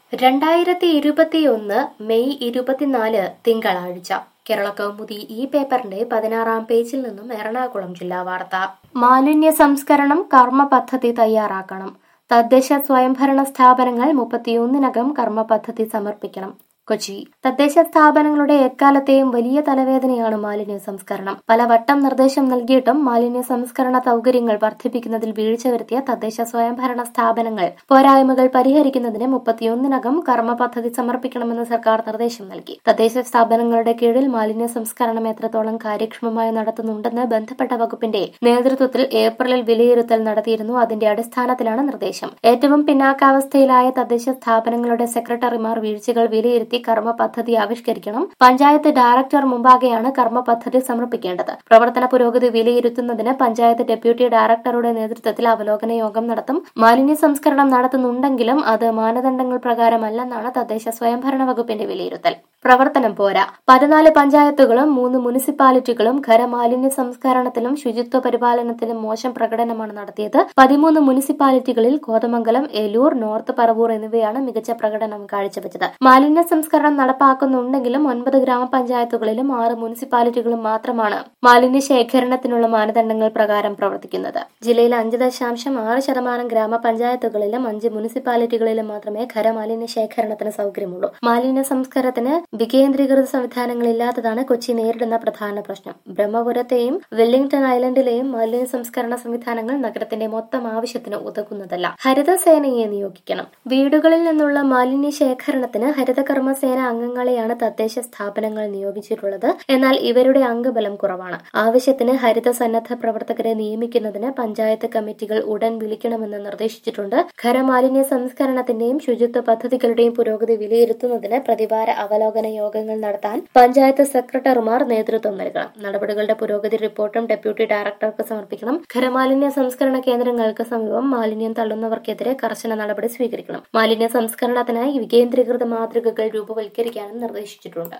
രണ്ടായിരത്തി ഇരുപത്തിയൊന്ന് മെയ് ഇരുപത്തിനാല് തിങ്കളാഴ്ച കേരള കൗമുദി ഈ പേപ്പറിന്റെ പതിനാറാം പേജിൽ നിന്നും എറണാകുളം ജില്ലാ വാർത്ത മാലിന്യ സംസ്കരണം കർമ്മ പദ്ധതി തയ്യാറാക്കണം തദ്ദേശ സ്വയംഭരണ സ്ഥാപനങ്ങൾ മുപ്പത്തിയൊന്നിനകം കർമ്മ പദ്ധതി സമർപ്പിക്കണം കൊച്ചി തദ്ദേശ സ്ഥാപനങ്ങളുടെ എക്കാലത്തെയും വലിയ തലവേദനയാണ് മാലിന്യ സംസ്കരണം പലവട്ടം നിർദ്ദേശം നൽകിയിട്ടും മാലിന്യ സംസ്കരണ സൗകര്യങ്ങൾ വർദ്ധിപ്പിക്കുന്നതിൽ വീഴ്ച വരുത്തിയ തദ്ദേശ സ്വയംഭരണ സ്ഥാപനങ്ങൾ പോരായ്മകൾ പരിഹരിക്കുന്നതിന് മുപ്പത്തിയൊന്നിനകം കർമ്മ പദ്ധതി സമർപ്പിക്കണമെന്ന് സർക്കാർ നിർദ്ദേശം നൽകി തദ്ദേശ സ്ഥാപനങ്ങളുടെ കീഴിൽ മാലിന്യ സംസ്കരണം എത്രത്തോളം കാര്യക്ഷമമായി നടത്തുന്നുണ്ടെന്ന് ബന്ധപ്പെട്ട വകുപ്പിന്റെ നേതൃത്വത്തിൽ ഏപ്രിലിൽ വിലയിരുത്തൽ നടത്തിയിരുന്നു അതിന്റെ അടിസ്ഥാനത്തിലാണ് നിർദ്ദേശം ഏറ്റവും പിന്നാക്കാവസ്ഥയിലായ തദ്ദേശ സ്ഥാപനങ്ങളുടെ സെക്രട്ടറിമാർ വീഴ്ചകൾ വിലയിരുത്തി കർമ്മ പദ്ധതി ആവിഷ്കരിക്കണം പഞ്ചായത്ത് ഡയറക്ടർ മുമ്പാകെയാണ് കർമ്മ പദ്ധതി സമർപ്പിക്കേണ്ടത് പ്രവർത്തന പുരോഗതി വിലയിരുത്തുന്നതിന് പഞ്ചായത്ത് ഡെപ്യൂട്ടി ഡയറക്ടറുടെ നേതൃത്വത്തിൽ അവലോകന യോഗം നടത്തും മാലിന്യ സംസ്കരണം നടത്തുന്നുണ്ടെങ്കിലും അത് മാനദണ്ഡങ്ങൾ പ്രകാരമല്ലെന്നാണ് തദ്ദേശ സ്വയംഭരണ വകുപ്പിന്റെ വിലയിരുത്തൽ പ്രവർത്തനം പോരാ പതിനാല് പഞ്ചായത്തുകളും മൂന്ന് മുനിസിപ്പാലിറ്റികളും ഖരമാലിന്യ സംസ്കരണത്തിലും ശുചിത്വ പരിപാലനത്തിലും മോശം പ്രകടനമാണ് നടത്തിയത് പതിമൂന്ന് മുനിസിപ്പാലിറ്റികളിൽ കോതമംഗലം എലൂർ നോർത്ത് പറവൂർ എന്നിവയാണ് മികച്ച പ്രകടനം കാഴ്ചവെച്ചത് മാലിന്യ സംസ്കരണം നടപ്പാക്കുന്നുണ്ടെങ്കിലും ഒൻപത് ഗ്രാമപഞ്ചായത്തുകളിലും ആറ് മുനിസിപ്പാലിറ്റികളും മാത്രമാണ് മാലിന്യ ശേഖരണത്തിനുള്ള മാനദണ്ഡങ്ങൾ പ്രകാരം പ്രവർത്തിക്കുന്നത് ജില്ലയിൽ അഞ്ച് ദശാംശം ആറ് ശതമാനം ഗ്രാമപഞ്ചായത്തുകളിലും അഞ്ച് മുനിസിപ്പാലിറ്റികളിലും മാത്രമേ ഖരമാലിന്യ ശേഖരണത്തിന് സൗകര്യമുള്ളൂ മാലിന്യ സംസ്കരണത്തിന് വികേന്ദ്രീകൃത സംവിധാനങ്ങൾ ഇല്ലാത്തതാണ് കൊച്ചി നേരിടുന്ന പ്രധാന പ്രശ്നം ബ്രഹ്മപുരത്തെയും വെല്ലിംഗ്ടൺ ഐലൻഡിലെയും മാലിന്യ സംസ്കരണ സംവിധാനങ്ങൾ നഗരത്തിന്റെ മൊത്തം ആവശ്യത്തിന് ഉതകുന്നതല്ല ഹരിതസേനയെ നിയോഗിക്കണം വീടുകളിൽ നിന്നുള്ള മാലിന്യ ശേഖരണത്തിന് ഹരിതകർമ്മസേന അംഗങ്ങളെയാണ് തദ്ദേശ സ്ഥാപനങ്ങൾ നിയോഗിച്ചിട്ടുള്ളത് എന്നാൽ ഇവരുടെ അംഗബലം കുറവാണ് ആവശ്യത്തിന് ഹരിത സന്നദ്ധ പ്രവർത്തകരെ നിയമിക്കുന്നതിന് പഞ്ചായത്ത് കമ്മിറ്റികൾ ഉടൻ വിളിക്കണമെന്ന് നിർദ്ദേശിച്ചിട്ടുണ്ട് ഖരമാലിന്യ സംസ്കരണത്തിന്റെയും ശുചിത്വ പദ്ധതികളുടെയും പുരോഗതി വിലയിരുത്തുന്നതിന് പ്രതിവാര അവലോകന യോഗങ്ങൾ നടത്താൻ പഞ്ചായത്ത് സെക്രട്ടറിമാർ നേതൃത്വം നൽകണം നടപടികളുടെ പുരോഗതി റിപ്പോർട്ടും ഡെപ്യൂട്ടി ഡയറക്ടർക്ക് സമർപ്പിക്കണം ഖരമാലിന്യ സംസ്കരണ കേന്ദ്രങ്ങൾക്ക് സമീപം മാലിന്യം തള്ളുന്നവർക്കെതിരെ കർശന നടപടി സ്വീകരിക്കണം മാലിന്യ സംസ്കരണത്തിനായി വികേന്ദ്രീകൃത മാതൃകകൾ രൂപവൽക്കരിക്കാനും നിർദ്ദേശിച്ചിട്ടുണ്ട്